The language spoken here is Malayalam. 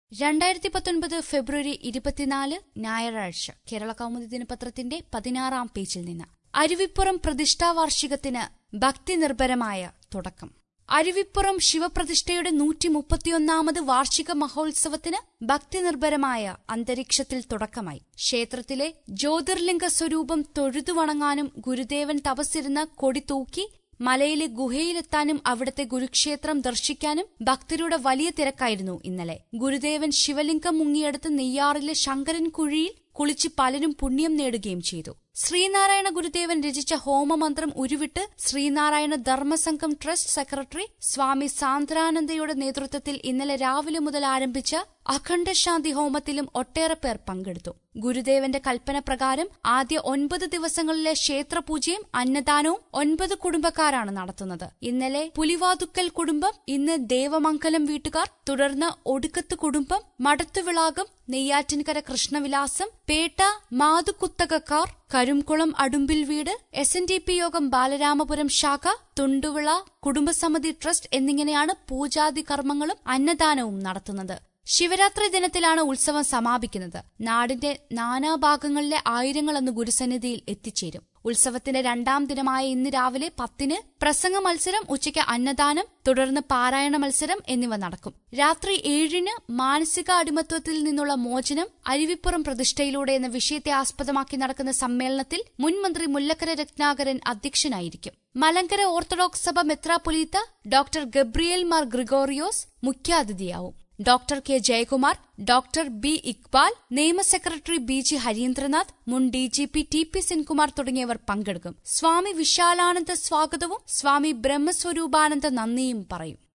രണ്ടായിരത്തി പത്തൊൻപത് ഫെബ്രുവരി ഇരുപത്തിനാല് ഞായറാഴ്ച കേരള കൗമുദി ദിനപത്രത്തിന്റെ പതിനാറാം പേജിൽ നിന്ന് അരുവിപ്പുറം പ്രതിഷ്ഠാവാർഷികത്തിന് ഭക്തി നിർഭരമായ തുടക്കം അരുവിപ്പുറം ശിവപ്രതിഷ്ഠയുടെ നൂറ്റി മുപ്പത്തിയൊന്നാമത് വാർഷിക മഹോത്സവത്തിന് ഭക്തി നിർഭരമായ അന്തരീക്ഷത്തിൽ തുടക്കമായി ക്ഷേത്രത്തിലെ ജ്യോതിർലിംഗ സ്വരൂപം തൊഴുതു വണങ്ങാനും ഗുരുദേവൻ തപസ്സിരുന്ന കൊടി തൂക്കി മലയിലെ ഗുഹയിലെത്താനും അവിടുത്തെ ഗുരുക്ഷേത്രം ദർശിക്കാനും ഭക്തരുടെ വലിയ തിരക്കായിരുന്നു ഇന്നലെ ഗുരുദേവൻ ശിവലിംഗം മുങ്ങിയെടുത്ത് നെയ്യാറിലെ ശങ്കരൻ കുഴിയിൽ കുളിച്ച് പലരും പുണ്യം നേടുകയും ചെയ്തു ശ്രീനാരായണ ഗുരുദേവൻ രചിച്ച ഹോമമന്ത്രം ഉരുവിട്ട് ശ്രീനാരായണ ധർമ്മസംഘം ട്രസ്റ്റ് സെക്രട്ടറി സ്വാമി സാന്ദ്രാനന്ദയുടെ നേതൃത്വത്തിൽ ഇന്നലെ രാവിലെ മുതൽ ആരംഭിച്ച അഖണ്ഡശാന്തി ഹോമത്തിലും ഒട്ടേറെ പേർ പങ്കെടുത്തു ഗുരുദേവന്റെ കൽപ്പന പ്രകാരം ആദ്യ ഒൻപത് ദിവസങ്ങളിലെ ക്ഷേത്രപൂജയും അന്നദാനവും ഒൻപത് കുടുംബക്കാരാണ് നടത്തുന്നത് ഇന്നലെ പുലിവാതുക്കൽ കുടുംബം ഇന്ന് ദേവമംഗലം വീട്ടുകാർ തുടർന്ന് ഒടുക്കത്ത് കുടുംബം മടത്തുവിളാകം നെയ്യാറ്റിൻകര കൃഷ്ണവിലാസം പേട്ട മാതുക്കുത്തകക്കാർ കരുംകുളം അടുമ്പിൽ വീട് എസ് എൻ ഡി പി യോഗം ബാലരാമപുരം ശാഖ തുണ്ടുവിള കുടുംബസമിതി ട്രസ്റ്റ് എന്നിങ്ങനെയാണ് പൂജാതി കർമ്മങ്ങളും അന്നദാനവും നടത്തുന്നത് ശിവരാത്രി ദിനത്തിലാണ് ഉത്സവം സമാപിക്കുന്നത് നാടിന്റെ നാനാഭാഗങ്ങളിലെ ആയിരങ്ങൾ അന്ന് ഗുരുസന്നിധിയിൽ എത്തിച്ചേരും ഉത്സവത്തിന്റെ രണ്ടാം ദിനമായ ഇന്ന് രാവിലെ പത്തിന് പ്രസംഗ മത്സരം ഉച്ചയ്ക്ക് അന്നദാനം തുടർന്ന് പാരായണ മത്സരം എന്നിവ നടക്കും രാത്രി ഏഴിന് മാനസിക അടിമത്വത്തിൽ നിന്നുള്ള മോചനം അരുവിപ്പുറം പ്രതിഷ്ഠയിലൂടെ എന്ന വിഷയത്തെ ആസ്പദമാക്കി നടക്കുന്ന സമ്മേളനത്തിൽ മുൻ മന്ത്രി മുല്ലക്കര രത്നാകരൻ അധ്യക്ഷനായിരിക്കും മലങ്കര ഓർത്തഡോക്സ് സഭ മെത്രാപൊലീത്ത ഡോക്ടർ ഗബ്രിയേൽ മാർ ഗ്രിഗോറിയോസ് മുഖ്യാതിഥിയാവും doctor K Jayakumar doctor B Iqbal നിയമ സെക്രട്ടറി ബി ജി ഹരീന്ദ്രനാഥ് മുൻ D G P T P Senkumar തുടങ്ങിയവർ പങ്കെടുക്കും സ്വാമി വിശാലാനന്ദ സ്വാഗതവും സ്വാമി ബ്രഹ്മസ്വരൂപാനന്ദ നന്ദിയും പറയും